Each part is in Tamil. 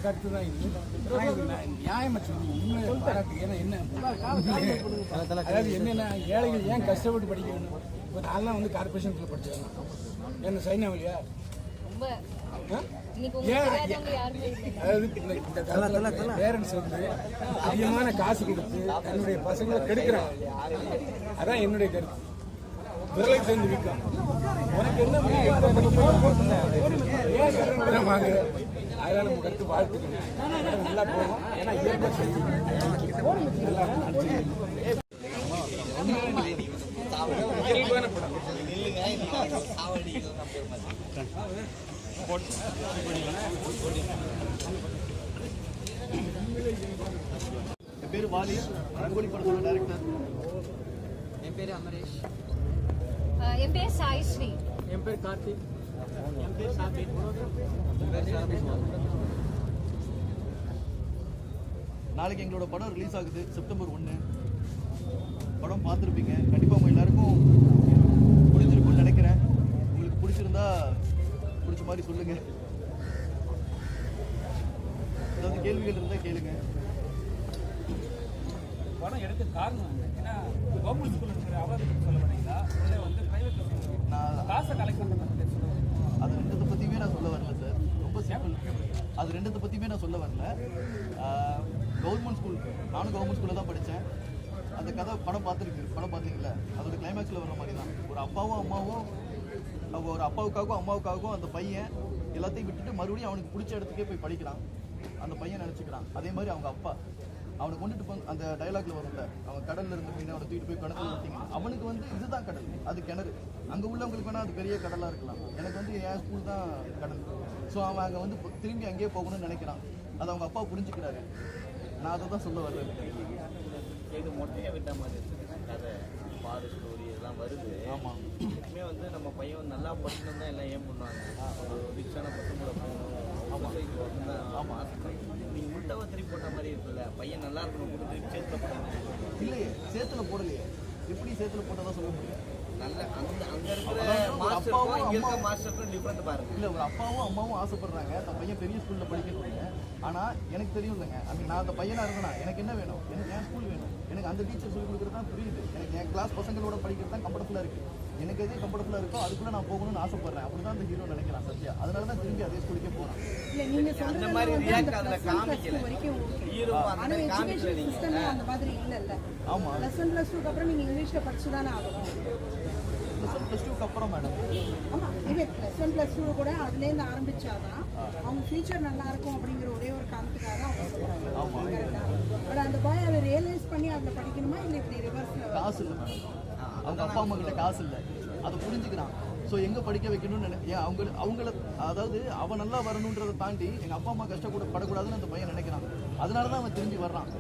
கருத்து தான் இது நான் இது நான் நியாயமா சொல்லி உண்மையை பாராட்டு ஏன்னா என்ன அதாவது என்னென்ன ஏழைகள் ஏன் கஷ்டப்பட்டு படிக்க வேணும் இப்போ நான்லாம் வந்து கார்பரேஷன்ல படிச்சிருக்கேன் என்ன சைனாவிலையா ரொம்ப ஆ? இன்னைக்கு உங்களுக்கு ஏன் தெரியாதவங்க யாருமே இல்லை அதாவது இந்த இந்த காலத்துல பேரண்ட்ஸ் வந்து அதிகமான காசு கொடுத்து தன்னுடைய பசங்களை கெடுக்கிறாங்க அதான் என்னுடைய கருத்து விரலை சேர்ந்து விற்கும் உனக்கு என்ன பண்ணி ஏன் கடன் உடனே வாங்க அதனால நம்ம கருத்து வாழ்த்துக்கணும் நல்லா போகும் ஏன்னா இயற்கை செஞ்சு நல்லா இயல்பான படம் என் பேர் வாலி ரங்கோலி படத்தோட டைரக்டர் என் பேர் அமரேஷ் அஹ் என் பேர் சாய்ஸ்ரீ என் பேர் கார்த்திக் என் பேர் சாபின் நாளைக்கு எங்களோட படம் ரிலீஸ் ஆகுது செப்டம்பர் ஒன்று படம் பார்த்துருப்பீங்க கண்டிப்பாக உங்கள் எல்லாருக்கும் பிடிச்சிருக்கும்னு நினைக்கிறேன் உங்களுக்கு பிடிச்சிருந்தா பிடிச்ச மாதிரி சொல்லுங்க ஏதாவது கேள்விகள் இருந்தால் கேளுங்க படம் எடுக்க காரணம் என்ன? ஏன்னா கவர்மெண்ட் ஸ்கூல்ல இருக்கிற அவலத்தை சொல்ல வரீங்களா இல்லை வந்து பிரைவேட் நான் காசை கலெக்ட் பண்ணுறது சொல்ல வரீங்களா அது ரெண்டத்தை பற்றியுமே நான் சொல்ல வரல சார் ரொம்ப சிம்பிள் அது ரெண்டத்தை பற்றியுமே நான் சொல்ல வரல கவர்மெண்ட் ஸ்கூல் நானும் கவர்மெண்ட் ஸ்கூலில் தான் படித்தேன் அந்த கதை படம் பார்த்துருக்கு படம் பார்த்தீங்களா அதோட கிளைமேக்ஸில் வர மாதிரி தான் ஒரு அப்பாவும் அம்மாவும் அவங்க ஒரு அப்பாவுக்காகவும் அம்மாவுக்காகவும் அந்த பையன் எல்லாத்தையும் விட்டுட்டு மறுபடியும் அவனுக்கு பிடிச்ச இடத்துக்கே போய் படிக்கிறான் அந்த பையன் நினச்சிக்கிறான் அதே மாதிரி அவங்க அப்பா அவனை கொண்டுட்டு போ அந்த டயலாக்ல வரும்ல அவன் கடல்ல இருந்து மீன் அவனை தூக்கிட்டு போய் கிணத்துல விட்டீங்க அவனுக்கு வந்து இதுதான் கடல் அது கிணறு அங்க உள்ளவங்களுக்கு வேணா அது பெரிய கடலா இருக்கலாம் எனக்கு வந்து என் ஸ்கூல் தான் கடல் ஸோ அவன் அங்க வந்து போ- திரும்பி அங்கேயே போகணும்னு நினைக்கிறான் அதை அவங்க அப்பா புரிஞ்சுக்கிறாரு நான் அதை தான் சொல்ல வர்றேன் இது மொட்டையை விட்ட மாதிரி இருக்குது கதை பாரு ஸ்டோரி இதெல்லாம் வருது ஆமா எப்பவுமே வந்து நம்ம பையன் வந்து நல்லா படிக்கணும் தான் எல்லாம் ஏன் பண்ணுவாங்க ஒரு ரிச்சான பசங்களோட போகணும் சொசைட்டி வரணும் தான் ஆமாம் ஆசைப்படுறாங்க நீங்கள் முட்டவை திருப்பி போட்ட மாதிரி இருக்குல்ல பையன் நல்லா இருக்கணும் கொடுத்து சேர்த்து போட்டாங்க இல்லையே சேத்துல போடலையே எப்படி சேத்துல போட்டதா சொல்ல முடியும் நல்ல அந்த அங்கே இருக்கிற அதாவது ஒரு மாஸ்டருக்கும் அப்பாவும் இங்கே இருக்க அம்மாவும் மாஸ்டருக்கும் டிஃப்ரெண்ட் பாருங்க இல்ல ஒரு அப்பாவும் அம்மாவும் ஆசைப்படுறாங்க தன் பையன் பெரிய ஸ்கூல்ல படிக்கணும்னு ஆனா எனக்கு தெரியும் இல்லைங்க ஐ மீன் நான் அந்த பையனா இருந்தேனா எனக்கு என்ன வேணும் எனக்கு என் ஸ்கூல் வேணும் எனக்கு அந்த டீச்சர் சொல்லி கொடுக்குறது தான் புரியுது எனக்கு என் கிளாஸ் பசங்களோட படிக்கிறது தான் கம்ஃபர்டபுளா இருக்கு எனக்கு எது கம்ஃபர்டபுளா இருக்கோ அதுக்குள்ள நான் போகணும்னு ஆசைப்படுறேன் அப்படிதான் அந்த ஹீரோ நினைக்கிறான் சத்யா அதனால தான் திரும்பி அதே ஸ்கூலுக்கே போறான் இல்ல நீங்க அந்த சொல்றது மாதிரி வந்து ரியாக்ட் அந்த அதில் plus one, plus காமிக்கல two வரைக்கும் okay. ஹீரோ அந்த ஆனா மாதிரி காமிக்கல எஜுகேஷன் நீங்கள் சிஸ்டம்ல அந்த மாதிரி இல்லல்ல ஆமா பிளஸ் ஒன் பிளஸ் டூக்கு அப்புறம் நீங்க இங்கிலீஷ்ல படிச்சு தானே ஆகணும் ப்ளஸ் ஒன் ப்ளஸ் டூக்கு அப்புறம் மேடம் ஆமா இதே பிளஸ் ஒன் பிளஸ் டூ கூட அதுல இருந்து ஆரம்பிச்சாதான் அவங்க ஃபியூச்சர் நல்லா இருக்கும் அப்படிங்கிற ஒரே ஒரு காரணத்துக்காக தான் அவங்க சொல்றாங்க பட் அந்த பாய் அதை ரியலைஸ் பண்ணி அதுல படிக்கணுமா இல்ல இப்படி ரிவர்ஸ்ல காசு இல்லை மேடம் அவங்க அப்பா அம்மா கிட்ட காசு இல்லை அதை புரிஞ்சுக்கிறான் ஸோ எங்க படிக்க வைக்கணும்னு நினை ஏன் அவங்க அவங்கள அதாவது அவன் நல்லா வரணுன்றதை தாண்டி எங்க அப்பா அம்மா கஷ்டப்பட படக்கூடாதுன்னு அந்த பையன் நினைக்கிறான் அதனால தான் அவன் திரும்பி வர்றான்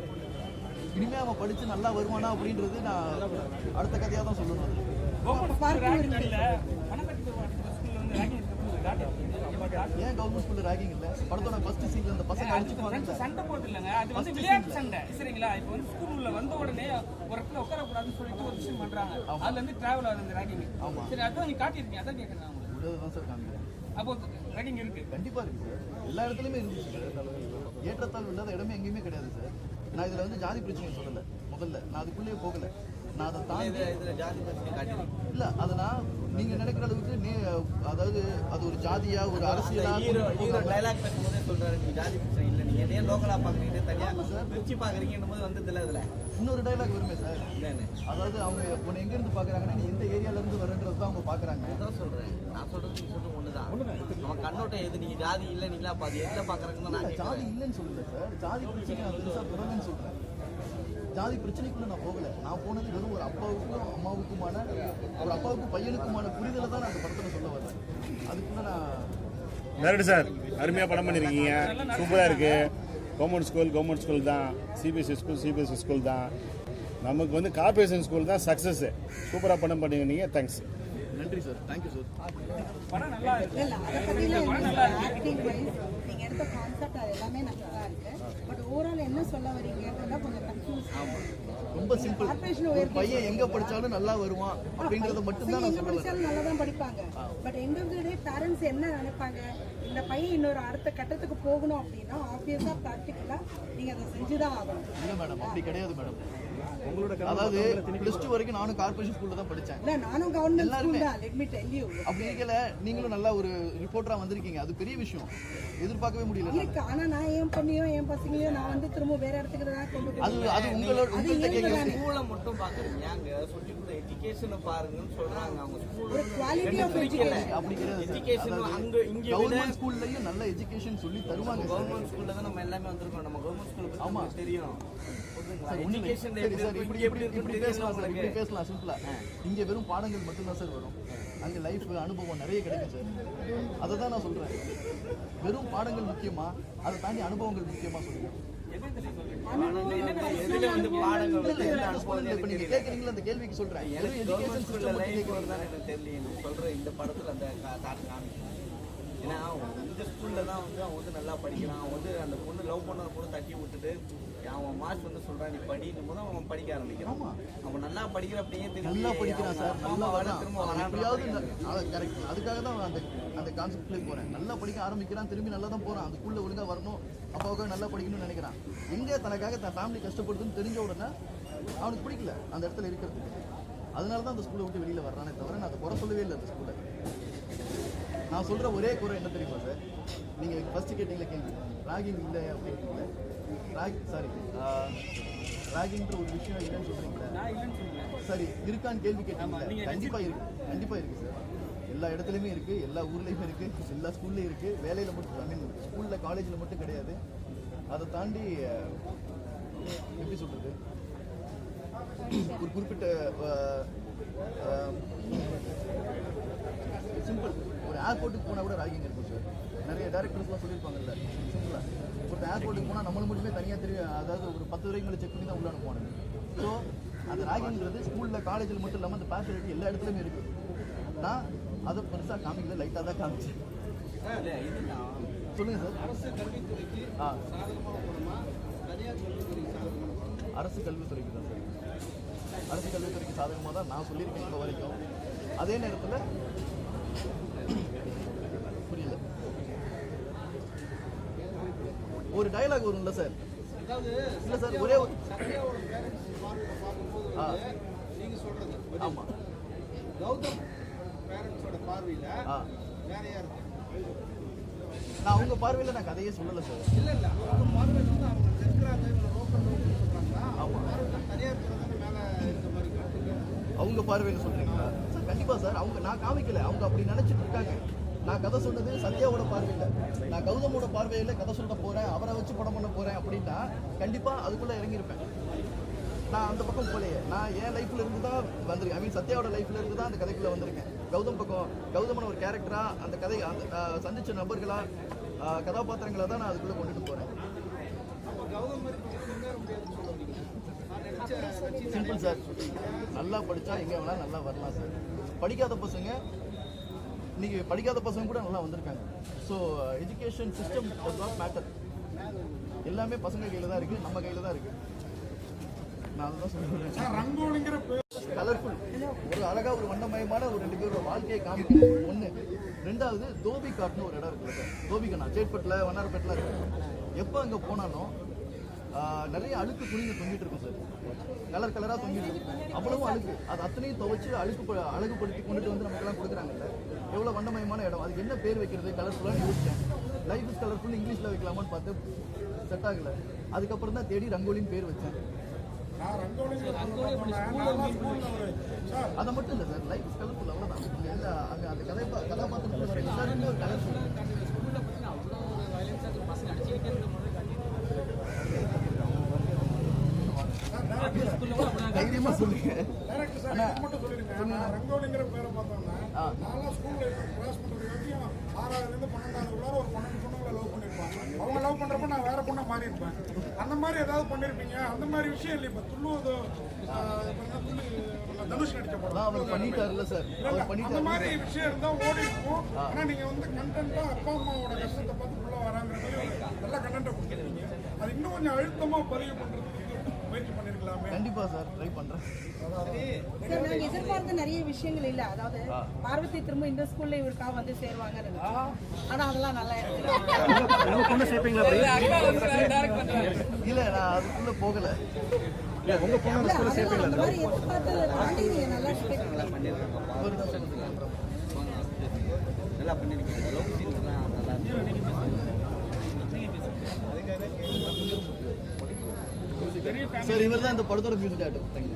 இனிமே அவன் படிச்சு நல்லா வருவானா அப்படின்றது நான் அடுத்த கதையா தான் சொல்லணும் அது. கவர்மெண்ட் ஸ்கூல் ரேங்கிங் இல்லை பணம் கட்டி ஸ்கூலில் வந்து ரேங்கிங் இருக்கிறது டாட் அப்பா டாட் ஏன் கவர்மெண்ட் ஸ்கூல்ல ராகிங் இல்லை படத்தோட ஃபர்ஸ்ட் சீன்ல அந்த பசங்க அடிச்சுக்குவாங்க ஃப்ரெண்ட்ஸ் சண்டை போட்டு இல்லைங்க அது வந்து விளையாட்டு சண்டை சரிங்களா இப்போ வந்து ஸ்கூல்ல வந்த உடனே ஒரு இடத்துல உட்காரக்கூடாதுன்னு சொல்லிட்டு ஒரு விஷயம் பண்றாங்க அதுல இருந்து டிராவல் ஆகுது அந்த ரேங்கிங் ஆமா. சரி அதான் நீங்க காட்டியிருக்கீங்க அதான் கேட்குறேன் நான் உங்களுக்கு உள்ளதை தான் சார் காமிக்கிறேன் அப்போ ரேங்கிங் இருக்கு கண்டிப்பா இருக்கு சார் எல்லா இடத்துலயுமே இருந்துச்சு சார் ஏற்றத்தாழ்வு இல்லாத இடமே எங்கேயுமே கிடையாது சார் நான் இதுல வந்து ஜாதி பிரச்சனையை சொல்லல முதல்ல நான் அதுக்குள்ளேயே போகல நான் அதை தாண்டி இதில் இதில் ஜாதி பற்றி காட்டியிருக்கீங்க இல்ல அது நான் நீங்க நினைக்கிற அளவுக்கு நீ அதாவது அது ஒரு ஜாதியா ஒரு அரசியலா ஹீரோ ஹீரோ டைலாக் பேசும்போதே சொல்றாரு நீங்க ஜாதி பிரச்சனை இல்லை நீங்க என்ன லோக்கலா பாக்குறீங்க தனியா பிரிச்சு பாக்குறீங்கன்னும் போது வந்ததுல இதுல இன்னொரு டைலாக் வருமே சார் இல்லன்னு அதாவது அவங்க உன்னை எங்க இருந்து பாக்குறாங்கன்னா நீ எந்த ஏரியால இருந்து வரன்றது தான் அவங்க பாக்குறாங்க அதான் சொல்றேன் நான் சொல்றது நீங்க சொல்றது ஒண்ணுதான் நம்ம கண்ணோட்டம் எது நீங்க ஜாதி இல்லை நீங்களா அப்ப அது எதுல பாக்குறாங்கன்னு நான் இல்ல, ஜாதி கேட்கறேன் இல்லைன்னு சொல்லல சார் ஜாதி பிரச்சனை நான் பெருசா தொடர்ந்து சொல்றேன் ஜாதி பிரச்சனைக்குள்ள நான் போகல நான் போனது வெறும் ஒரு அப்பாவுக்கும் அம்மாவுக்குமான ஒரு அப்பாவுக்கும் பையனுக்குமான புரிதலை தான் நான் அந்த படத்துல சொல்ல வரேன் அதுக்குள்ள நான் கரெக்டு சார் அருமையாக படம் பண்ணியிருக்கீங்க சூப்பராக இருக்குது கவர்மெண்ட் ஸ்கூல் கவர்மெண்ட் ஸ்கூல் தான் சிபிஎஸ்சி ஸ்கூல் சிபிஎஸ்சி ஸ்கூல் தான் நமக்கு வந்து கார்பரேஷன் ஸ்கூல் தான் சக்ஸஸ் சூப்பராக படம் பண்ணியிருந்தீங்க தேங்க்ஸ் நன்றி சார் தேங்க்யூ சார் படம் நல்லா இருக்கு இல்ல அதை பத்திலாம் ஆக்டிங் வைஸ் நீங்க எடுத்த கொடுத்த கான்செப்ட் அது எல்லாமே நல்லா தான் இருக்கு பட் ஓவரால் என்ன சொல்ல வரீங்கன்றதா கொஞ்சம் கன்ஃபியூஸ் ரொம்ப சிம்பிள் கார்பரேஷன் ஒரு உயர்த்தி பையன் எங்க படிச்சாலும் நல்லா வருவான் அப்படின்றத மட்டும்தான் நான் எங்க சொல்ல வரேன் படிச்சாலும் நல்லா தான் படிப்பாங்க பட் எங்க டே பேரண்ட்ஸ் என்ன நினைப்பாங்க இந்த பையன் இன்னொரு அடுத்த கட்டத்துக்கு போகணும் அப்படின்னா ஆப்வியஸா ப்ராக்டிக்கலா நீங்க அதை செஞ்சுதான் ஆகணும் இல்ல மேடம் அப்படி கிடையாது மேடம் அதாவது பிளஸ் டூ வரைக்கும் நானும் கார்பரேஷன் ஸ்கூல்ல தான் படிச்சேன் இல்ல நானும் கவர்மெண்ட் ஸ்கூல் தான் லெட் மீ டெல் யூ அப்படி இருக்கல நீங்களும் நல்லா ஒரு ரிப்போர்ட்டரா வந்திருக்கீங்க அது பெரிய விஷயம் எதிர்பார்க்கவே முடியல இருக்கு ஆனா நான் என் பொண்ணையும் என் பசங்களையும் நான் வந்து திரும்ப வேற இடத்துக்கு தான் கொண்டு அது போகிறேன் அது உங்களோட அது உங்கள்கிட்ட இயல்பு கேட்கறது தானே. ஸ்கூலை மட்டும் பாக்குறீங்க அங்க சொல்லி கொடுத்த எஜுகேஷனை பாருங்கன்னு சொல்றாங்க அவங்க ஒரு குவாலிட்டி ஆஃப் எஜுகேஷன் அப்படி கிடையாது எஜுகேஷன் அங்க இங்க விட கவர்மெண்ட் ஸ்கூல்லயும் நல்ல எஜுகேஷன் சொல்லி தருவாங்க சார் கவர்மெண்ட் ஸ்கூல்ல தான் நம்ம எல்லாமே வந்திருக்கோம் நம்ம கவர்மெண்ட் ஸ்கூல் பத்தி ஆமா. நமக்கு தெரியும் சார் ஒண்ணுமே எஜுகேஷன் சரி சார் எப்படி இப்படி எப்படி இப்படி இப்படி எப்படி பேசலாம் சார் இப்படி உங்களுக்கு பேசலாம் சிம்பிளா இங்க வெறும் பாடங்கள் மட்டும்தான் சார் வரும் அங்க லைஃப் அனுபவம் நிறைய கிடைக்கும் சார் அதை தான் நான் சொல்றேன் வெறும் பாடங்கள் முக்கியமா அதை தாண்டி அனுபவங்கள் முக்கியமா சொல்லுங்க எதுல வந்து பாடங்கள் இல்ல, வந்து இல்ல, எதுல நான் அனுபவம் சொல்றேன். இப்ப நீங்க கேக்குறீங்களா அந்த கேள்விக்கு சொல்றேன் வெறும் எனக்கு எஜுகேஷன் கவர்மெண்ட் ஸ்கூல்ல சிஸ்டம் லைஃப் கேக்குறீங்க வருதான்னு எனக்கு தெரியல நான் சொல்றேன் இந்த படத்துல அந்த தாட் காமிக்கணும் ஏன்னா இந்த ஸ்கூல்ல தான் வந்து அவன் வந்து நல்லா படிக்கிறான் அவன் வந்து அந்த பொண்ணு லவ் பண்ண கூட தட்டி விட்டுட்டு அவன் மார்க் வந்து சொல்றான் நீ படிக்கும் போது அவன் படிக்க ஆரம்பிக்கிறான் அவன் நல்லா படிக்கிற அப்படியே திரும்பி நல்லா படிக்கிறான் சார் அவன் நல்லா அம்மா வரான் திரும்ப அவன் வரான் எப்படியாவது கரெக்ட் அதுக்காக தான் அந்த அந்த கான்செப்ட்லேயே போறேன் நல்லா படிக்க ஆரம்பிக்கிறான் திரும்பி நல்லா தான் போறான் அந்த ஸ்கூல்ல ஒழுங்கா வரணும் அப்பாவுக்காக நல்லா படிக்கணும்னு நினைக்கிறான் எங்க தனக்காக தன் ஃபேமிலி கஷ்டப்படுதுன்னு தெரிஞ்ச உடனே அவனுக்கு பிடிக்கல அந்த இடத்துல இருக்கிறதுக்கு அதனால தான் அந்த ஸ்கூலை விட்டு வெளியில வர்றானே தவிர நான் அதை குறை சொல்லவே இல்லை அந்த ஸ்கூலை நான் சொல்ற ஒரே குறை என்ன தெரியுமா சார் நீங்க ஃபர்ஸ்ட் கேட்டீங்களா கேள்வி ராகிங் இல்லை அப்படின்றீங்களா ராக் சாரி ராகிங்ன்ற ஒரு விஷயம் இல்லைன்னு சொல்றீங்களா நான் இல்லைன்னு சொல்லுவேன் சரி இருக்கான்னு கேள்வி கேட்டீங்க கண்டிப்பா இருக்கு கண்டிப்பா இருக்கு சார் எல்லா இடத்துலயுமே இருக்கு எல்லா ஊர்லயுமே இருக்கு எல்லா ஸ்கூல்லயும் இருக்கு வேலையில மட்டும் ஐ மீன் ஸ்கூல்ல காலேஜ்ல மட்டும் கிடையாது அதை தாண்டி அஹ், எப்படி சொல்றது ஒரு குறிப்பிட்ட சிம்பிள் ஒரு ஏர்போர்ட்டுக்கு போனால் கூட ராகிங் இருக்கும் சார் நிறைய டேரக்டர்ஸ்லாம் சொல்லியிருப்பாங்கல்ல சிம்பிளா ஒரு ஏர்போர்ட்டுக்கு போனால் நம்மள மட்டுமே தனியாக தெரியும் அதாவது ஒரு பத்து வரைக்கும் மேலே செக் பண்ணி தான் உள்ள அனுப்புவாங்க ஸோ அந்த ராகிங்கிறது ஸ்கூலில் காலேஜில் மட்டும் இல்லாமல் அந்த ஃபேசிலிட்டி எல்லா இடத்துலையுமே இருக்குது நான் அதை பெருசாக காமிக்கல லைட்டாக தான் காமிச்சேன் இல்ல, இது நான் சொல்லுங்க சார் அரசு கல்வித்துறைக்கு ஆ அரசு கல்வித்துறைக்கு தான் சார் அரசு கல்வித்துறைக்கு சாதகமாக தான் நான் சொல்லியிருக்கேன் இப்போ வரைக்கும் அதே நேரத்தில் புரியல ஒரு டயலாக் வரும்ல சார் இல்ல சார் ஒரே ஒரு ஆ நீங்க சொல்றது ஆமா கௌதம் பேரண்ட்ஸோட பார்வையில ஆ வேறையா இருக்கு நான் அவங்க பார்வையில் நான் கதையே சொல்லலை சார் இல்ல இல்ல அவங்க பார்வையில வந்து அவங்க இருக்கிறாங்க இவங்க ரோக்கல் சொல்றாங்களா அவங்க ஆமா. பார்வையில தனியார் துறை தானே மேல இருக்க மாதிரி காட்டுங்க அவங்க பார்வையில் சொல்றீங்களா சார் கண்டிப்பா சார் அவங்க நான் காமிக்கல அவங்க அப்படி நினைச்சிட்டு இருக்காங்க நான் கதை சொன்னது சத்யாவோட பார்வையில நான் கௌதமோட பார்வையில கதை சொல்ல போறேன் அவரை வச்சு படம் பண்ண போறேன் அப்படின்னா கண்டிப்பா அதுக்குள்ள இறங்கியிருப்பேன் நான் அந்த பக்கம் போலையே நான் என் லைஃப்ல இருந்து தான் வந்திருக்கேன் ஐ மீன் சத்யாவோட லைஃப்ல இருந்து தான் அந்த கதைக்குள்ள வந்திருக்கேன் கௌதம் பக்கம் கௌதமன் ஒரு கேரக்டரா அந்த கதை அந்த ஆஹ், சந்திச்ச நபர்களா ஆஹ், கதாபாத்திரங்களா தான் நான் அதுக்குள்ள கொண்டுட்டு போறேன் அப்ப கௌதம் மாதிரி கொஞ்சம் முன்னேற முடியாதுன்னு சொல்ல வரீங்க நான் நினைச்ச கட்சி சிம்பிள் சார் நல்லா படிச்சா எங்க வேணாலும் நல்லா வரலாம் சார் படிக்காத பசங்க இன்னைக்கு படிக்காத பசங்க கூட நல்லா வந்திருக்காங்க so education system does not matter எல்லாமே பசங்க கையில தான் இருக்கு நம்ம கையில தான் இருக்கு நான் அதுதான் சொல்றேன் ரங்கோலிங்கிற கலர்ஃபுல் ஒரு அழகா ஒரு வண்ணமயமான ஒரு ரெண்டு பேரோட வாழ்க்கையை காமிக்கணும் ஒண்ணு ரெண்டாவது தோபி காட்னு ஒரு இடம் இருக்குல்ல சார் தோபிகண்ணா சேட்பட்டில் வண்ணாரப்பேட்டில் இருக்கு எப்போ அங்கே போனாலும் ஆஹ், நிறைய அழுக்கு துணிங்க தொங்கிட்டு இருக்கும் சார் கலர் கலராக தொங்கிட்டு இருக்கும் அவ்வளவும் அழுக்கு அது அத்தனையும் துவைச்சு அழுக்கு ப- அழகுபடுத்தி கொண்டுட்டு வந்து நமக்கெல்லாம் கொடுக்குறாங்கல்ல எவ்வளோ வண்ணமயமான இடம் அதுக்கு என்ன பேர் வைக்கிறது கலர்ஃபுல்லாக யோசிச்சேன் லைஃப் இஸ் கலர்ஃபுல் இங்கிலீஷில் வைக்கலாமான்னு பார்த்து செட் ஆகல அதுக்கப்புறம் தான் தேடி ரங்கோலின்னு பேர் வச்சேன் அதை மட்டும் இல்லை சார் லைஃப் இஸ் கலர்ஃபுல் அவ்வளோதான் அங்கே எல்லா அங்கே அந்த கதை கதாபாத்திரத்தில் வர எல்லாருமே ஒரு கலர்ஃபுல் தைரியமா சொல்லுங்க அண்ணா, சொல்லுங்க. ரங்கோலிங்கிற பேரை பார்த்தோம்னா ஆ. நான்லாம் ஸ்கூல்ல கிளாஸ் பண்றது வரைக்கும் ஆறாவதுல இருந்து பன்னெண்டாவது உள்ளார ஒரு பன்னெண்டு பொண்ணுங்களை லவ் பண்ணிருப்பாங்க அவங்க லவ் பண்றப்ப நான் வேற பொண்ணை மாறி இருப்பேன் அந்த மாதிரி ஏதாவது பண்ணிருப்பீங்க அந்த மாதிரி விஷயம் இல்லை இப்ப துள்ளுவது ஆ, இப்ப என்ன துள்ளு- தனுஷ் நடிச்ச படம் அதான் அவர் பண்ணிட்டாருல்ல சார் அவர் அந்த பண்ணிட்டாரு மாதிரி விஷயம் இருந்தா ஓடி இருக்கும் ஆனா நீங்க வந்து கண்டென்ட்டா அப்பா அம்மாவோட கஷ்டத்தை பார்த்து உள்ள வராங்கிற மாதிரி ஒரு நல்ல கண்டென்ட்டை கொடுத்துருக்கீங்க அது இன்னும் கொஞ்சம் அழுத்தமா பதிவு பண்றதுக்கு முயற்சி பண்ணிருக்கலாமே கண்டிப்பா சார் ட்ரை பண்றேன் சார் நாங்க எதிர்பார்த்த நிறைய விஷயங்கள் இல்ல அதாவது பார்வதி திரும்ப இந்த ஸ்கூல்ல இவருக்காக வந்து சேருவாங்க ஆனா அதெல்லாம் நல்லா இருக்கு டைரக்ட் பண்றாங்க இல்ல நான் அதுக்குள்ள போகல இல்ல, அதெல்லாம் அந்த மாதிரி எதிர்பார்த்ததை தாண்டி நீங்க நல்லா expect நல்லா பண்ணிருக்கீங்க லவ் சீன்ஸ்லாம் நல்லா இருக்கு சார் இவர் தான் இந்த படத்தோட மியூசிக் டேரக்டர் தேங்க்யூ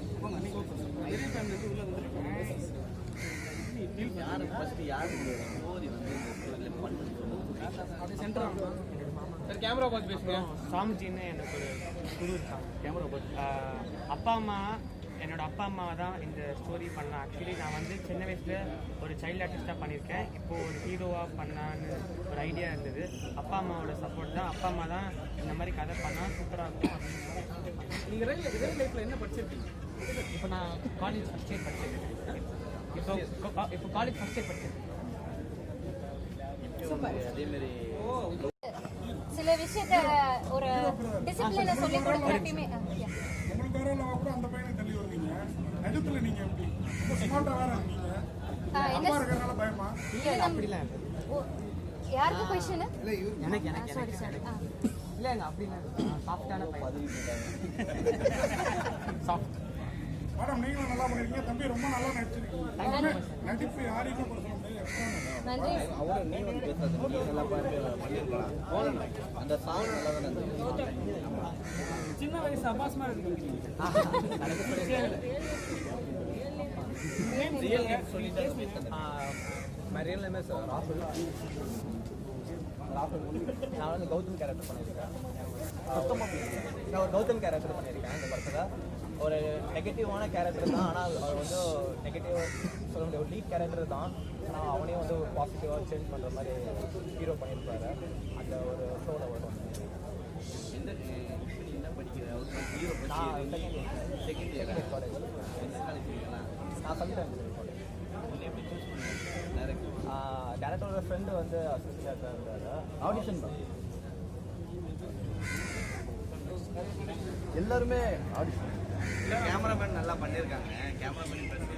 தேங்க்யூ யாரு ஃபர்ஸ்ட் யாரு ஸ்டோரி வந்து இந்த ஸ்டோரியில் பண்ணுறது சார் கேமரா பார்த்து பேசுங்க சாமிஜின்னு எனக்கு ஒரு குரு இருக்காங்க கேமரா அப்பா அம்மா என்னோட அப்பா அம்மா தான் இந்த ஸ்டோரி பண்ணேன் ஆக்சுவலி நான் வந்து சின்ன வயசுல ஒரு சைல்டு ஆர்டிஸ்டாக பண்ணியிருக்கேன் இப்போ ஒரு ஹீரோவாக பண்ணான்னு ஒரு ஐடியா இருந்தது அப்பா அம்மாவோட சப்போர்ட் தான் அப்பா அம்மா தான் இந்த மாதிரி கதை பண்ணால் சூப்பராக இருக்கும் அப்படின்னு சொல்லி நீங்க ரியல் ரியல் லைஃப்ல என்ன படிச்சிருக்கீங்க இப்போ நான் காலேஜ் ஃபஸ்ட் இயர் படிச்சிருக்கேன் இப்போ இப்போ காலேஜ் ஃபஸ்ட் இயர் படிச்சிருக்கேன் அதே மாதிரி சில விஷயத்த ஒரு டிசிப்ளினை சொல்லி கொடுக்குற எப்பயுமே ஆ, yeah. உங்களுக்கு வேற இல்லை கூட அந்த பையனை தள்ளி வருவீங்க நிஜத்துல நீங்க எப்படி ரொம்ப ஸ்மார்ட்டா வேற இருக்கீங்க ஆ, என்ன அப்பா இருக்கிறனால பயமா இது நம்ம- ஓ, யாருக்கு கொஸ்டின் எனக்கு எனக்கு சாரி சாரி ஆ இல்லைங்க அப்படிலாம் சாஃப்டான பையன் சாஃப்ட் மேடம் நீங்களும் நல்லா பண்ணிருக்கீங்க தம்பி ரொம்ப நல்லா நடிச்சிருக்கீங்க எல்லாமே நடிப்பு யாரையுமே குறை சொல்ல முடியாது நன்றி அவரும் நீ வந்து பேசாத நீ நல்லா பாட்டு பண்ணிருக்கலாம் அந்த சாங் நல்லா தான் இருந்துச்சு சின்ன வயசு அப்பாஸ் மாதிரி இருக்கீங்க ரியல் நேம் சொல்லிட்டு பேசுறது My real name is uh, Rahul. ராகுல் நான் வந்து கௌதம் கேரக்டர் பண்ணியிருக்கேன் சுத்தமாக நான் ஒரு கௌதம் கேரக்டர் பண்ணியிருக்கேன் இந்த படத்தில் ஒரு நெகட்டிவான கேரக்டர் தான் ஆனால் அவர் வந்து நெகட்டிவ் சொல்ல முடியாது ஒரு லீட் கேரக்டர் தான் ஆனால் அவனையும் வந்து ஒரு பாசிட்டிவாக சேஞ்ச் பண்ணுற மாதிரி ஹீரோ பண்ணியிருப்பாரு அந்த ஒரு ஷோவில் வரும் எந்த இப்ப நீ என்ன படிக்கிற ஒரு ஹீரோ நான் படிச்சு second year second year second college எந்த காலேஜ் படிக்கலாம் நான் சம்மிட் இன்ஜினியரிங் காலேஜ் உன்னை எப்படி சூஸ் பண்ண டேரக்ட் டேரக்டரோட ஃப்ரெண்டு வந்து அசிஸ்டன்ட் இருந்தார் ஆடிஷன் தான் எல்லாருமே ஆடிஷன் கேமராமேன் நல்லா பண்ணியிருக்காங்க கேமராமேன்